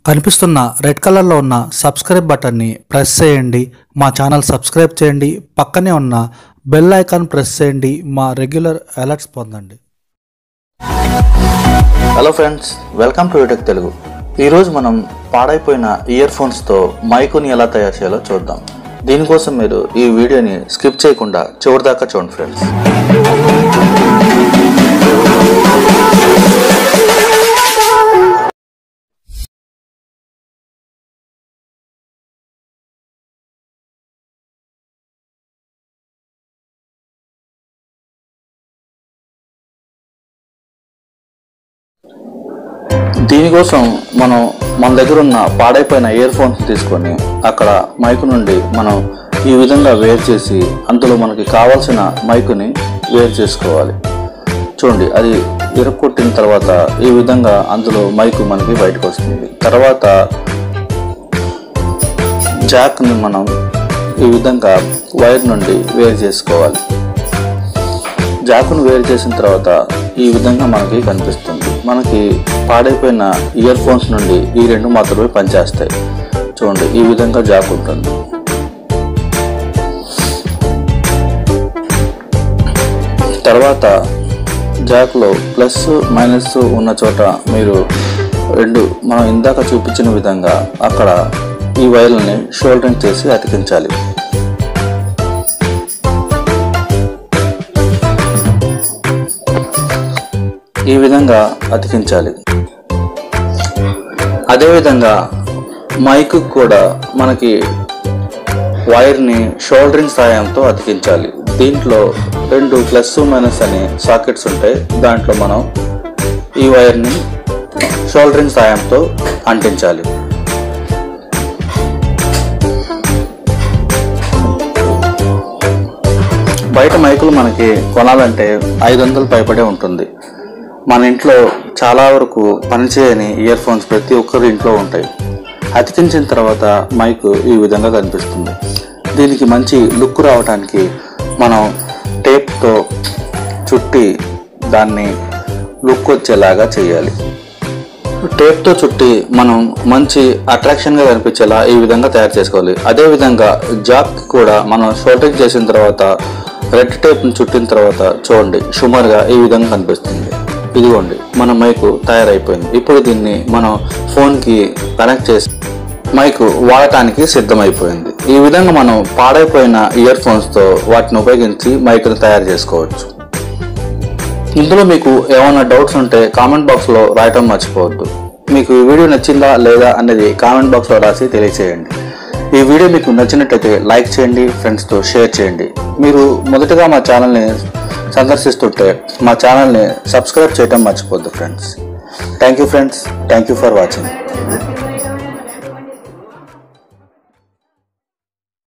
కనిపిస్తున్న రెడ్ కలర్లో ఉన్న సబ్స్క్రైబ్ బటన్ని ప్రెస్ చేయండి మా ఛానల్ సబ్స్క్రైబ్ చేయండి పక్కనే ఉన్న బెల్ ఐకాన్ ప్రెస్ చేయండి మా రెగ్యులర్ అలర్ట్స్ పొందండి hello friends welcome to UTech Telugu ఈరోజు మనం పాడైపోయిన ఇయర్ ఫోన్స్తో మైకుని ఎలా తయారు చేయాలో చూద్దాం దీనికోసం మీరు ఈ వీడియోని స్కిప్ చేయకుండా చివరి దాకా చూడండి ఫ్రెండ్స్ దీనికోసం మనం మన దగ్గర ఉన్న పాడైపోయిన ఇయర్ ఫోన్స్ తీసుకొని అక్కడ మైకు నుండి మనం ఈ విధంగా వేరు చేసి అందులో మనకి కావాల్సిన మైకుని వేరు చేసుకోవాలి చూడండి అది ఇరక్కొట్టిన తర్వాత ఈ విధంగా అందులో మైకు మనకి బయటకు వస్తుంది తర్వాత జాక్ని మనం ఈ విధంగా వైర్ నుండి వేరు చేసుకోవాలి జాకును వేరు చేసిన తర్వాత ఈ విధంగా మనకి కనిపిస్తుంది మనకి పాడైపోయిన ఇయర్ ఫోన్స్ నుండి ఈ రెండు మాత్రమే పనిచేస్తాయి చూడండి ఈ విధంగా జాక్ ఉంటుంది తర్వాత జాక్లో ప్లస్ మైనస్ ఉన్న చోట మీరు రెండు మనం ఇందాక చూపించిన విధంగా అక్కడ ఈ వైర్లని షోల్డరింగ్ చేసి అతికించాలి ఈ విధంగా అతికించాలి అదేవిధంగా మైక్ కూడా మనకి వైర్ని షోల్డరింగ్ సాయంతో అతికించాలి దీంట్లో రెండు ప్లస్ మైనస్ అనే సాకెట్స్ ఉంటాయి దాంట్లో మనం ఈ వైర్ని షోల్డరింగ్ సాయంతో అంటించాలి బయట మైకులు మనకి కొనాలంటే ఐదు వందలు పైపడే ఉంటుంది మన ఇంట్లో చాలా వరకు పనిచేయని ఇయర్ ఫోన్స్ ప్రతి ఒక్కరి ఇంట్లో ఉంటాయి అతికించిన తర్వాత మైక్ ఈ విధంగా కనిపిస్తుంది దీనికి మంచి లుక్ రావడానికి మనం టేప్తో చుట్టి దాన్ని లుక్ వచ్చేలాగా చేయాలి టేప్తో చుట్టి మనం మంచి అట్రాక్షన్గా కనిపించేలా ఈ విధంగా తయారు చేసుకోవాలి అదే విధంగా జాక్ కూడా మనం షోల్డరింగ్ చేసిన తర్వాత రెడ్ టేప్ని చుట్టిన తర్వాత చూడండి సుమారుగా ఈ విధంగా కనిపిస్తుంది ఇదిగోండి మన మైకు తయారైపోయింది ఇప్పుడు దీన్ని మనం ఫోన్కి కనెక్ట్ చేసి మైకు వాడటానికి సిద్ధమైపోయింది ఈ విధంగా మనం పాడైపోయిన ఇయర్ ఫోన్స్తో వాటిని ఉపయోగించి మైకుని తయారు చేసుకోవచ్చు ఇందులో మీకు ఏమైనా డౌట్స్ ఉంటే కామెంట్ బాక్స్లో రాయటం మర్చిపోవద్దు మీకు ఈ వీడియో నచ్చిందా లేదా అనేది కామెంట్ బాక్స్లో రాసి తెలియచేయండి ఈ వీడియో మీకు నచ్చినట్లయితే లైక్ చేయండి ఫ్రెండ్స్తో షేర్ చేయండి మీరు మొదటగా మా ఛానల్ని సందర్శిస్తుంటే మా ఛానల్ని సబ్స్క్రైబ్ చేయటం మర్చిపోద్దు friends thank you friends thank you for watching